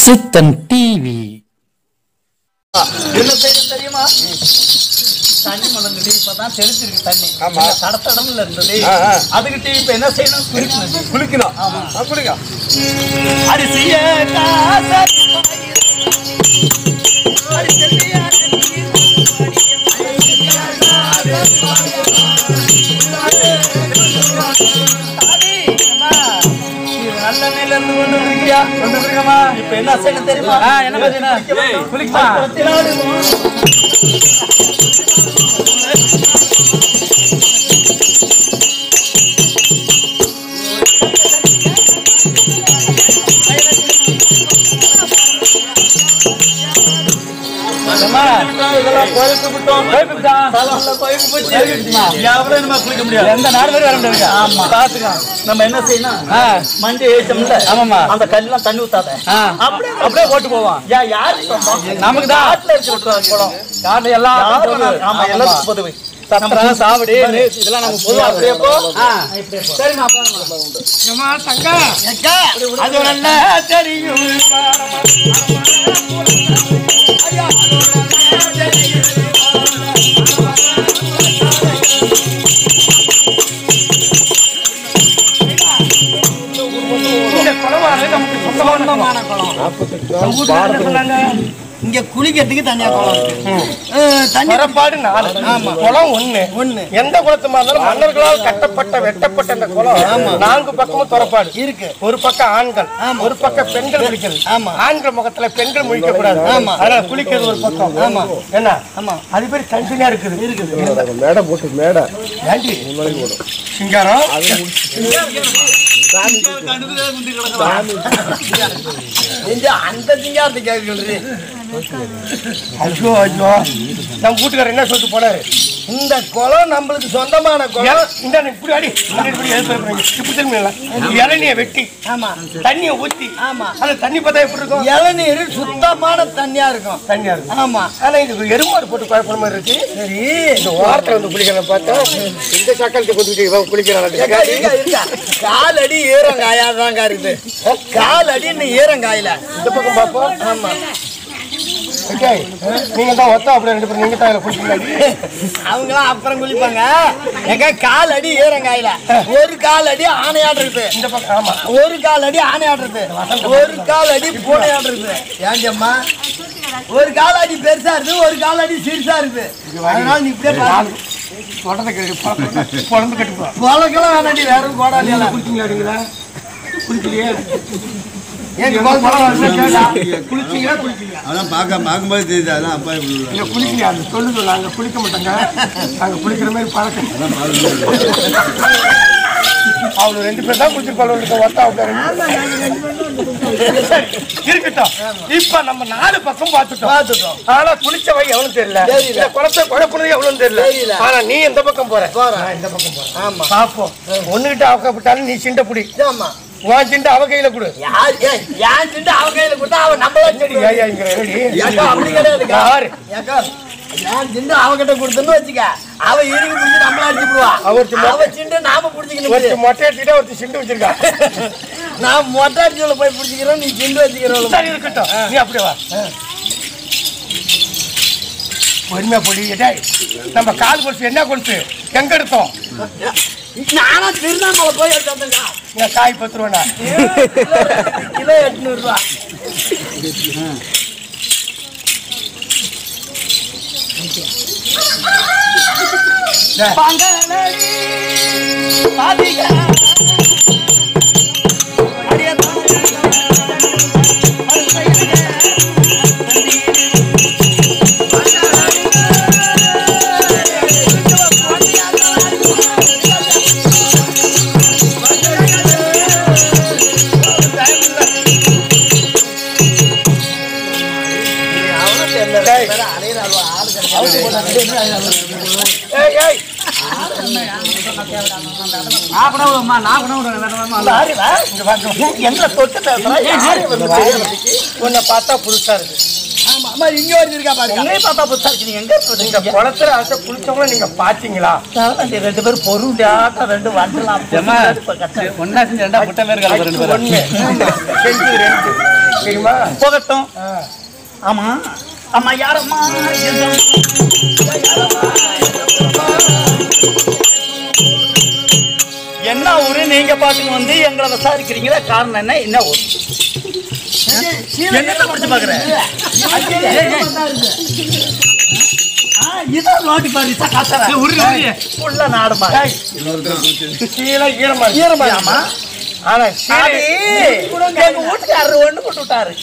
சித்தன் TV என்ன செய்யணும் தெரியுமா தண்ணி முழங்குது இப்பதான் தெளிச்சிருக்கு தண்ணி ஆமா. தட தடம்ல இருந்தது ஆ, ஆ. அதுக்கிட்ட இப்ப என்ன செய்யணும் குளிக்கணும் குளிக்கணும் ஆ, குளிங்க அரிசிய காசரி பயிர். அரிசிய தாடி, அம்மா, நீ நல்ல நிலையில இருந்து கொண்டு வந்திருக்கியா? கொண்டு வந்திருக்கமா? இப்ப என்ன செய்யணும் தெரியுமா என்ன செய்யணும்? குளிக்கமா எந்த நாலு பேர் வர முடியாது ஆமா பாத்துக்கலாம் நம்ம என்ன செய்யணும் மண்டி ஏச்சோம்ல ஆமாம்மா. அந்த கல்லாம் தண்ணி ஊத்தாத ஆ. அப்படியே அப்படியே போட்டு போவான் யா யாரு சொந்தம் நமக்கு தான். காட்டுல இருக்கிற குளம் காட்டு எல்லாம் யாரு பொது. வேணாலும். ஆமா எல்லாத்துக்கும் பொதுவை சத்திரம் சாவடி நெ- இதெல்லாம் நமக்கு பொதுவா அப்படியே போ ஆ. சரிம்மா அது நல்ல தெரியும் இந்த குளமானது நமக்கு சொந்தமான குளம் இங்க குளிக்கிறதுக்கு தனியா குளம் இருக்கு அஹ் தண்ணி புறப்பாடு நாலு குளம் ஒண்ணு ஒண்ணு எந்த குளத்துமா இருந்தாலும் மன்னர்களால் கட்டப்பட்ட வெட்டப்பட்ட அந்த குளம் நான்கு பக்கமும் துறப்பாடு இருக்கு ஒரு பக்கம் ஆண்கள் ஒரு பக்கம் பெண்கள் குளிக்கிறது ஆமா. ஆண்கள் முகத்துல பெண்கள் முழிக்க கூடாது ஆமா. அதனால குளிக்கிறது ஒரு பக்கம் ஆமா. என்ன ஆமா. அது பேர் தனித்தனியா இருக்குது இருக்குது மேடை போட்டு மேடை ஏண்டி சிங்காரம் நெஞ்சு அந்த திங்காரத்தை கேட்கிறது ஐயோ ஐயோ நம்ம வீட்டுக்காரர் என்ன சொல்லிட்டு போனாரு இந்த குளம் நம்மளுக்கு சொந்தமான குளம் இல- இந்த இப்படி அடி இந்த இப்படி எழுப்பி வைக்கிறீங்க. இப்படி திரும்பி இளநிய வெட்டி ஆமா தண்ணியை ஊத்தி ஆமா. அந்த தண்ணி பார்த்தா எப்படி இருக்கும் இளநீர் சுத்தமான தண்ணியா இருக்கும் தண்ணியா இருக்கும் ஆமா ஆனா இது எருமாடு போட்டு குழப்பற மாதிரி இருக்கு சரி இந்த ஓரத்துல வந்து குளிக்கிறத பார்த்தா இந்த சக்கரத்தை கொண்டுட்டு இவன் ஏக்கா, குளிக்கிறான் இருக்கா, இருக்கா. கால் அடி ஈரம் காயாதாங்க இருக்குது கால் அடி இன்னும் ஈரம் காயல இந்த பக்கம் பார்ப்போம் ஆமா ஓகே நீங்க தான் ஒத்தா அப்படி ரெண்டு பேரும் நீங்க தான் இதுல குளிக்கிறீங்க அவங்களாம் அப்புறம் குளிப்பாங்க எங்க கால் அடி ஈரம் காயல ஒரு கால் அடி ஆணையாடுறது இந்த பக்கம் ஆமா ஒரு கால் அடி ஆணையாடுறது ஒரு கால் அடி பூனையாடுறது ஏண்டி அம்மா ஒரு கால் அடி பெருசா இருக்கு ஒரு கால் அடி சிறுசா இருக்கு அதனால நீ இப்படியே பாரு. தொடர்ந்து கட்டி பிறந்து கட்டிப்பா பொழக்கெல்லாம் வேணாண்டி வேற கோடாலி எல்லாம் குளிச்சிங்களா நீங்களா குளிக்கலையே ஏன் கோல் பழம் வருதுன்னு கேட்டா? குளிச்சிங்களா குளிக்கலையா அதான் பார்க்க பார்க்கும்போது தெரியுது அதான் அப்பா இப்படி உள்ளாரு. இல்ல குளிக்கலையா அது சொல்லுங்க நாங்க குளிக்க மாட்டோங்க நாங்க குளிக்கிற மாதிரி பழக்கம் அதான் பார்க்கும்போது அவங்க ரெண்டு பேர் தான் குளிச்சிருப்பாங்க ஒத்தா உட்காரு இருக்கட்டும் இப்ப நம்ம நாலு பக்கம் பார்த்துட்டோம் பார்த்துட்டோம். ஆனா குளிச்சவன் எவனும் தெரியல தெரியல. இந்த குளத்தை குழப்பனது எவ்வளவு தெரியல தெரியல. ஆனா நீ எந்த பக்கம் போற போறேன். நான் இந்த பக்கம் போறேன் ஆமா பாப்போம் ஒண்ணுகிட்ட அவக்கப்பட்டாலும் நீ சிண்ட புடி ஆமா உன் சிண்ட அவ கையில கொடு யார் ஏன் ஏன் சிண்டு அவன் கையில கொடுத்தா அவன் நம்மள செடி ஏய்யா, இங்க ரெடி. ஏக்கா, அப்படி கிடையாதுக்கா. யாரு? ஏக்கா, ஏன் சிண்டு அவகிட்ட கொடுத்தோன்னு வச்சுக்க அவ இறுகி பிடிச்சி நம்மள அடிச்சு விடுவா அவருக்கு மொட்டை- அவ சிண்டு நாம ஒருத்தி பிடிச்சிக்கணும் மொட்டை எடுத்துக்கிட்டா ஒருத்தி சிண்டு வச்சிருக்கா நான் மொட்டை அடிச்சுல போய் பிடிச்சிக்கிறோம் நீ சிண்டு வச்சுக்கிறோம் சரி இருக்கட்டும் நீ அப்படியே வா பொறுமையா பொடி டேய் நம்ம கால் கொலுசு என்ன கொலுசு எங்க எடுத்தோம் நானா திருவண்ணாமலை போய் எடுத்து வந்தேன்க்கா. இங்க காய் பத்து ரூபா கிலோ எட்நூறு ரூபா டேய். ஏய் ஏய் நான் கூட விடுமா நான் கூட விடுவேன் யாருடா? இங்க வா, இங்க வா. என்ன தொட்டு பேசுறா? யாரு வந்து தெரியல. உன்னை பார்த்தா புதுசா இருக்கு ஆமா அம்மா இங்க வச்சிருக்கா பாருங்க உங்களையும் பார்த்தா புதுசா இருக்கு நீங்க எங்க இந்த இருக்கீங்க? குளத்துல ஆசை குளிச்சவங்கள நீங்க பாத்தீங்களா அதான் ரெண்டு பேரும் பொருளாட்டம் ரெண்டு வண்டலாம் ஒன்னா செஞ்சு ரெண்டா முட்டை பேர் கலந்து ரெண்டு பேரும் ஒண்ணு செஞ்சு ரெண்டு தெரியுமா போகட்டும் ஆமா ஆமா யாரம்மா எந்த- என்ன ஊரு நீங்க பாட்டுக்கு வந்து எங்களை விசாரிக்கிறீங்களா காரணம் என்ன என்ன ஊர் என்னத்தை முடிச்சு பாக்குறேன் இதான் நோட்டி பாரு காசரா உள்ள நாடுமா சீலை ஈரமா இருக்கு. ஈரமா ஆமா ஆனா சீலை எங்க வீட்டுக்காரரு ஒண்ணு கொண்டு விட்டாரு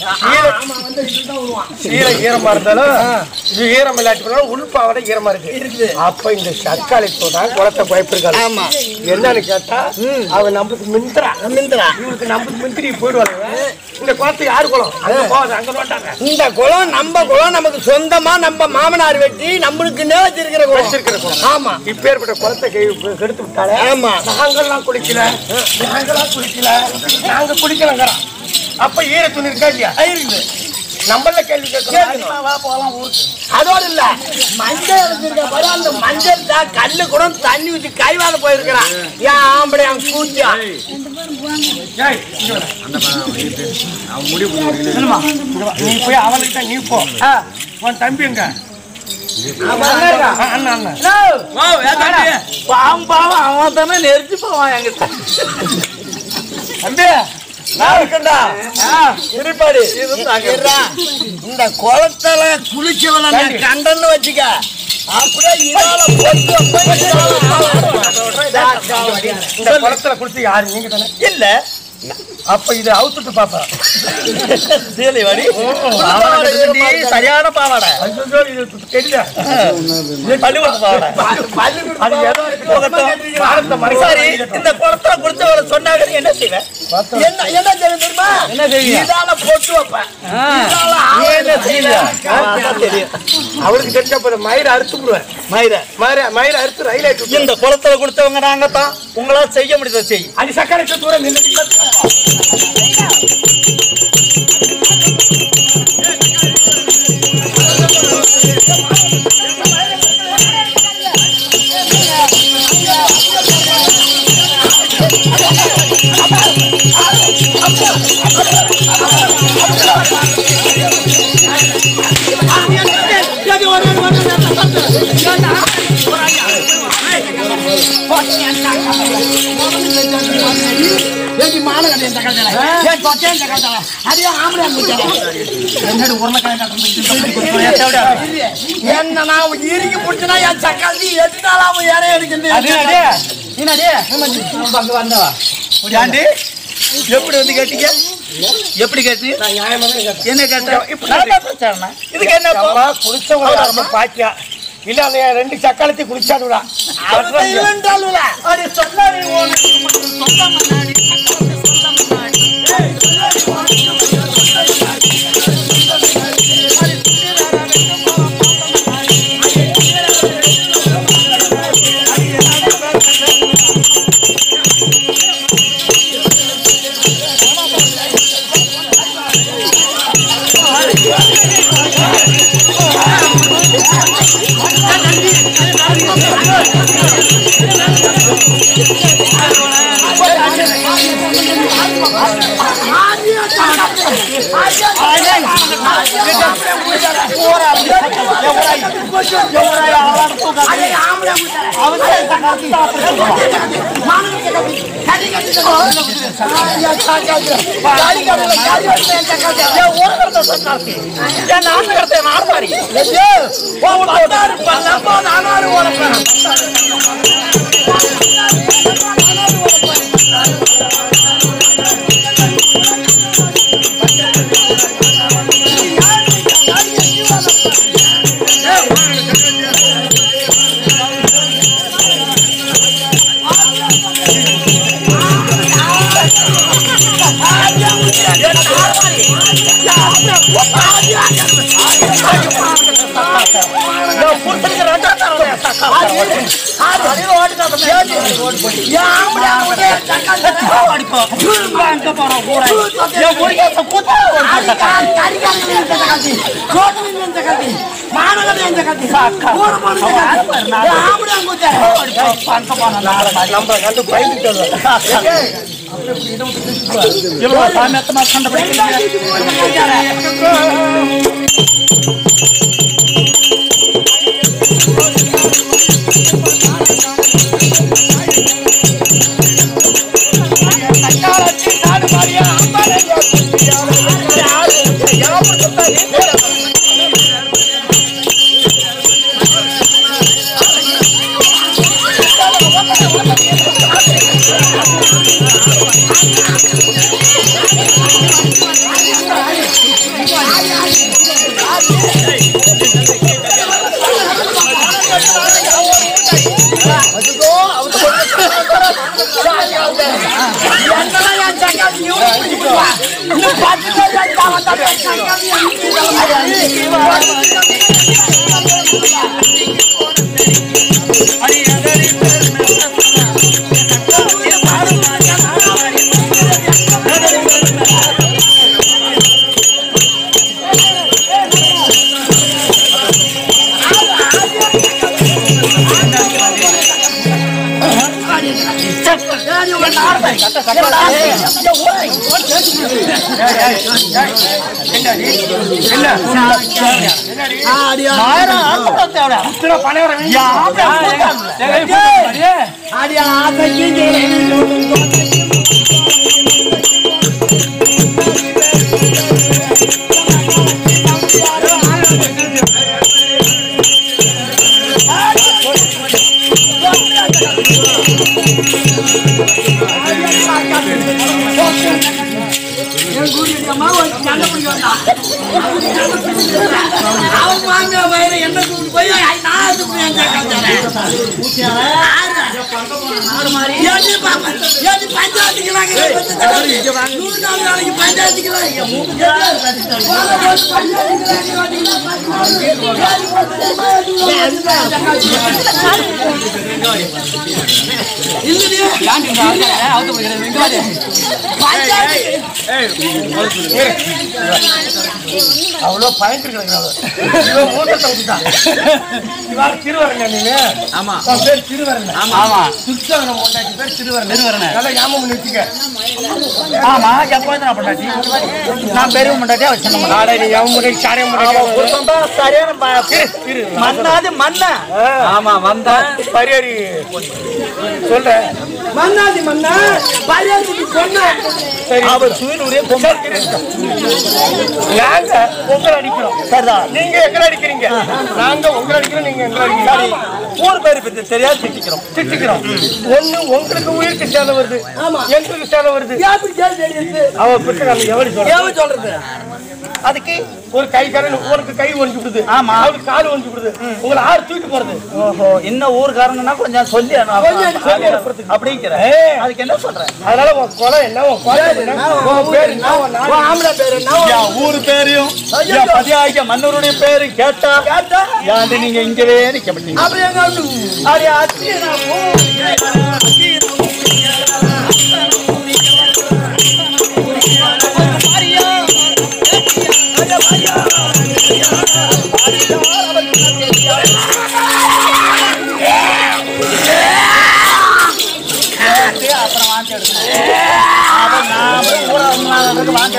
சீலை ஈரமா இருந்தாலும் இது ஈரம் இல்லாட்டி போனாலும் உள்பாவடை ஈரமா இருக்கு அப்ப இந்த தக்காளி போட்டா குளத்தை பயப்பிருக்காரு ஆமா. என்னன்னு கேட்டா அவன் நம்மளுக்கு மிந்திரா மிந்திரா இவனுக்கு நம்மளுக்கு மிந்திரி போயிடுவாங்க இந்த குளத்துக்கு யாரு குளம் அங்க போகாது அங்க மாட்டாங்க இந்த குளம் நம்ம குளம் நமக்கு சொந்தமா நம்ம மாமனார் வெட்டி நம்மளுக்குன்னே வச்சிருக்கிற குளம் வச்சிருக்கிற குளம் ஆமா இப்பேற்பட்ட குளத்தை கை கெடுத்து விட்டாலே ஆமா. நாங்கெல்லாம் குளிக்கல நாங்கெல்லாம் குளிக்கல நாங்க குளிக்கலங்கிறான் அப்ப ஈர துணி இருக்கா இல்லையா இருக்குது நம்மள கேள்வி கேட்கணும் வா போலாம் ஊருக்கு அதோட இல்ல மஞ்சள் வச்சிருக்க பாரு அந்த மஞ்சள் தான் கல்லு கூட தண்ணி ஊத்தி கைவாத போயிருக்கிறான் ஏன் ஆம்பளை அவன் கூச்சா ஏய், இங்க வா. நீ போய் அவன்கிட்ட நீ போ உன் தம்பி எங்க ஆ, அண்ணா அண்ணா பாவம் பாவம் அவன் தானே நெரிச்சு போவான் என்கிட்ட தம்பி நான் இருக்கேன்டா இருப்பாடு இந்த குளத்துல குளிச்சவன கண்டன்னு வச்சுக்க அப்படியே இதால போட்டு போய் இதால ஆளாடுவான். இந்த குளத்துல குளிச்சு யாரு நீங்க தானே இல்ல அப்ப இது அவுத்துட்டு பாப்பா சீலை வாடி சரியான பாவாடை ஐயோ, இது தெரியல பள்ளிக்கூடத்து பாவாடை பள்ளிக்கூடம் அது ஏதோ போகட்டும். வாரத்தை சரி மறைசாரி இந்த குளத்துல குடிச்சவரை சொன்னாங்க நீ என்ன செய்வேன் என்ன என்ன செய்ய தெரியுமா என்ன செய்வீங்க? இதால போட்டு வைப்பேன் இதால நீ என்ன செய்வியா? ஆளாடுவான். அதான் தெரியும் அவருக்கு தெரிஞ்ச போது மயிரை அறுத்து விடுவேன் மயிர மயிரை மயிரை அறுத்து ரயில் ஆயிட்டு இந்த குளத்துல குடிச்சவங்க நாங்க தான் உங்களால செய்ய முடியத செய் அது சக்கரைக்கு தூரம் நின்று என்ன நான் இறுக்கி பிடிச்சனா என் சக்காத்தி எட்டு நாள் அவன் இறைய ஏண்டி எப்படி வந்து கேட்டீங்க எப்படி கேட்டீங்க என்ன கேட்டேன் இதுக்கு என்ன இப்போ? அம்மா குளிச்சவங்க ரொம்ப பாக்கியா இல்ல அந்த ரெண்டு சக்காலத்தை குளிச்சாடுடா அடி சொன்னாடி உனக்கு மட்டும் சொந்த முன்னாடி, சக்கரத்து சொந்த முன்னாடி. என் நாட்டுக்கடுத்த நான் மாறி நம்ம கண்டு பயந்துட்டு இவ்வளவு சாமியத்தமா சண்டை பிடிக்கிறீங்க அவன் வாங்க வயிறு என்ன கூப்பிட்டு போய் நான் ஏது பாப்பா ஏது பஞ்சாயத்துக்குறாங்க நூறு நாள் நாளைக்கு பஞ்சாயத்துக்குறாங்க மூணு அவ்வளவு பயந்து கிடக்குறாங்க இவன் மூட்டத்தை விட்டுட்டான் இவாள் திருவரங்க நீங்க ஆமா உன் பேர் திருவரங்க ஆமா ஆமா சுத்தவன கொண்டாட்டி பேர் திருவரங்க திருவரங்க. நல்லா ஞாபகம் பண்ணி வச்சுக்க ஆமா எப்போது நான் பண்ணாட்டி நான் பெரிய முன்னாடியே வச்சேன் நாளை நீ எவன் முன்னாடி சாரியம் முன்னாடி சரியான மண்ணாது மண்ண ஆமா வந்தா பரியாரி சொல்றேன் மன்னாதி மன்னா பரியாதிக்கு சொன்ன சரி அவர் சூரியனுடைய பொங்கல் நாங்க உங்களை அடிக்கிறோம் சரிதான் நீங்க எங்களை அடிக்கிறீங்க நாங்க உங்களை அடிக்கிறோம் நீங்க எங்களை அடிக்கிறீங்க ஊர் பேர் பத்தி தெரியாது திட்டிக்கிறோம் திட்டிக்கிறோம் ஒண்ணு உங்களுக்கு உயிருக்கு சேலை வருது ஆமா. எங்களுக்கு சேலை வருது எப்படி கேள்வி தெரியுது அவ பிடிச்ச எவடி சொல்ற ஏன் சொல்றது அதுக்கு ஒரு கை காரன் உனக்கு கை ஒழிஞ்சு விடுது ஆமா. அவளுக்கு கால் ஒழிஞ்சு விடுது உங்களை ஆறு தூக்கிட்டு போறது ஓஹோ இன்னும் ஊருக்காரங்கன்னா கொஞ்சம் சொல்லி கொஞ்சம் சொல்லி அனுப்புறதுக்கு. அப்படிங்கிற ஏய். அதுக்கு என்ன சொல்றேன் அதனால உன் குலம் என்ன உன் குலம் என்ன உன் பேர் என்ன உன் நாடு உன் ஆம்பளை பேரு என்ன என் ஊர் பேரையும் என் பதியாகிய மன்னருடைய பேரு கேட்டா கேட்டா ஏன்டி நீங்க இங்கவே நிக்க மாட்டீங்க அப்புறம் எங்க வந்து அடி அத்தியனா அப்புறம் வாங்கி எடுக்கணும் அப்புறம் நாம ஊராக வாங்கி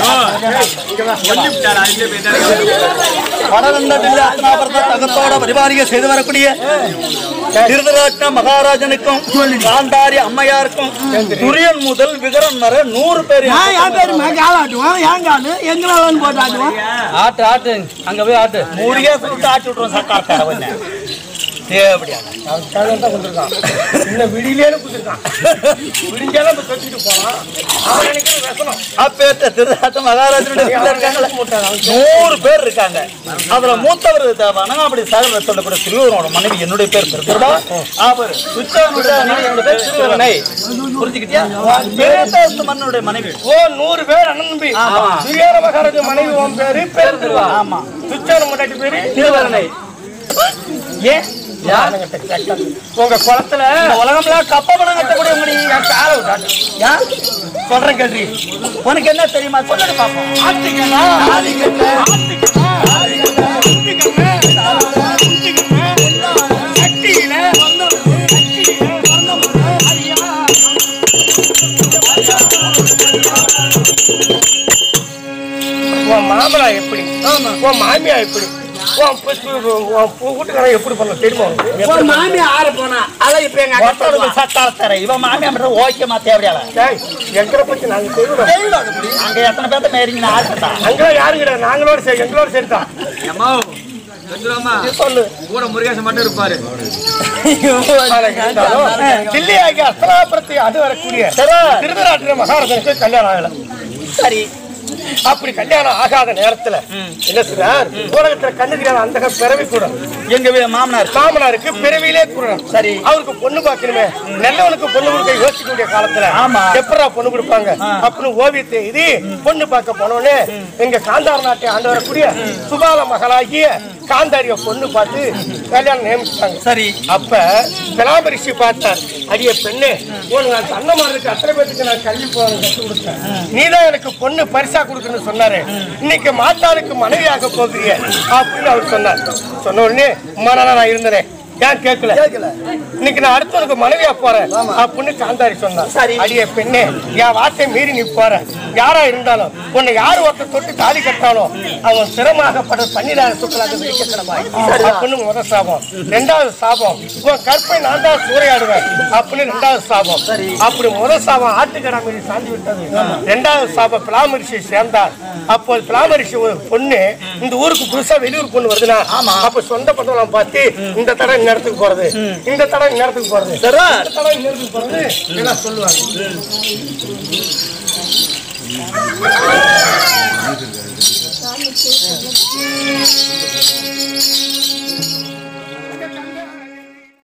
வடநந்தபில்லாத்மாபரத தகத்தோட பரிபாலிக செய்து வரக்கூடிய திருதராட்ன மகாராஜனுக்கும் காந்தாரி அம்மையாருக்கும் துரியன் முதல் விகரன் வரை நூறு பேர் நான் என் பேரு மேகால் ஆட்டுவான் என் காலு எங்களாலும் போட்டு ஆட்டுவான் ஆட்டு ஆட்டு அங்க போய் ஆட்டு மூடியே சொல்லிட்டு ஆட்டி விட்டுருவோம் சர்க்கார் அவன் தேவையா அவன் சேலம் தான் கொடுத்துருக்கான் இன்னும் விடியிலேன்னு கொடுத்துருக்கான் விடிஞ்சாலும் இப்ப கட்டிட்டு போனான் அவன் நினைக்கிற விஷனம் அப்பேற்ற திருதாட்ட மகாராஜனுடைய பிள்ளை இருக்காங்களே நூறு பேர் இருக்காங்க அதுல மூத்தவர் தேவானா அப்படி சகல சொல்லக்கூடிய திருவரோட மனைவி என்னுடைய பேர் திருவரா அவர் உச்சானுடைய மனைவி என்னுடைய பேர் திருவரனை புரிஞ்சுக்கிட்டியா பேரத்த மன்னனுடைய மனைவி ஓ நூறு பேர் அண்ணன் தம்பி ஆமா. துரியார மகாராஜ மனைவி உன் பேரு பேர் திருவா ஆமா துச்சான முன்னாடி பேரு திருவரனை ஏன் யார் உங்க குளத்துல இந்த உலகம்லாம் கப்ப பணம் கட்டக்கூடியவங்க நீ என் காலை விட்டாங்க யார் சொல்றேன் கேள்வி உனக்கு என்ன தெரியுமா சொல்லிட்டு பாப்போம் ஆத்திக்கண்ணா ஆத்திக்கண்ணா ஆத்திக்கண்ணா ஆத்திக்கண்ணா ஆத்திக்கண்ணா சட்டியில சட்டியில ஐயா உன் மாமலா எப்படி உன் மாமியா எப்படி உன் பு- பு- உன் பு- வீட்டுக்காரன் எப்படி பண்ண தெரியுமா உனக்கு? ஒரு மாமி ஆற போனா அதான் இப்ப எங்க அக்கா ஒருத்தருக்கு சட்டால தர இவன் மாமியா மட்டும் ஓகேமா தேவையால டேய், எங்களை பத்தி நாங்க தெரியும் அங்க எத்தனை பேர்த்த மேரிங்க ஆறுட்டா அங்கெல்லாம் யாரும் கிடையாது நாங்களோட சரி எங்களோட சரிதான் அம்மா வந்துருவாமா நீ சொல்லு கூட முருகேசன் மட்டும் இருப்பாரு ஆனா இருந்தாலும் தில்லியாகி அஸ்தலாபுரத்தை அது வரக்கூடிய திருதராட்டின மகாராஜனுக்கு கல்யாணம் ஆகல சரி அப்படி கல்யாணம் ஆகாத நேரத்துல என்ன சார் உலகத்துல கண்ணு தெரியாத அந்த பிறவி கூட எங்க வீ- மாமனார் மாமனாருக்கு பிறவியிலே குருடன் சரி. அவருக்கு பொண்ணு பார்க்கணுமே நல்லவனுக்கு பொண்ணு கொடுக்க யோசிக்கக்கூடிய காலத்துல ஆமா. எப்படா பொண்ணு கொடுப்பாங்க அப்படின்னு ஓவியத்தை எழுதி பொண்ணு பார்க்க போனோடனே எங்க காந்தார் நாட்டை ஆண்டு வரக்கூடிய சுபால மகளாகிய காந்தாரிய பொண்ணு பார்த்து கல்யாணம் நியமிச்சிட்டாங்க சரி அப்ப பிராமரிஷி பார்த்தார் அடிய பெண்ணே உனக்கு நான் தன்னமாருக்கு அத்தனை பேருக்கு நான் கல்வி போறது கற்றுக் கொடுத்தேன் நீதான் எனக்கு பொண்ணு பரிசா கொடுக்கணும்னு சொன்னாரு இன்னைக்கு மாத்தாருக்கு மனைவியாக போகிறீங்க அப்படின்னு அவர் சொன்னார் சொன்ன உடனே உமா நானா நான் இருந்தேன் ஏன் கேட்கல இன்னைக்கு நான் அடுத்தவனுக்கு மனைவியா போறேன் அப்படின்னு காந்தாரி சொன்னார் சரி. அடிய பெண்ணே என் வார்த்தை மீறி நீ போற யாரா இருந்தாலும் உன்னை யார் ஒருத்தர் தொட்டு தாலி கட்டாலும் அவன் சிரமாகப்பட்ட பன்னிராயிரம் சுக்கலாக வைக்க கிடமாய் அப்படின்னு முதல் சாபம் ரெண்டாவது சாபம் உன் கற்பை நான் தான் சூறையாடுவேன் அப்படின்னு ரெண்டாவது சாபம் அப்படி முதல் சாபம் ஆட்டுக்கடாமரி சாந்தி விட்டது ரெண்டாவது சாபம் பிளாமரிசி சேர்ந்தார் அப்போ பிளாமரிசி ஒரு பொண்ணு இந்த ஊருக்கு புதுசா வெளியூர் பொண்ணு வருதுன்னா அப்ப சொந்த பந்தம் பார்த்து இந்த தடவை இந்த இடத்துக்கு போறது இந்த தடவை இந்த இடத்துக்கு போறது இந்த தடவை இந்த இடத்துக்கு போறது எல்லாம் சொல்லுவாங்க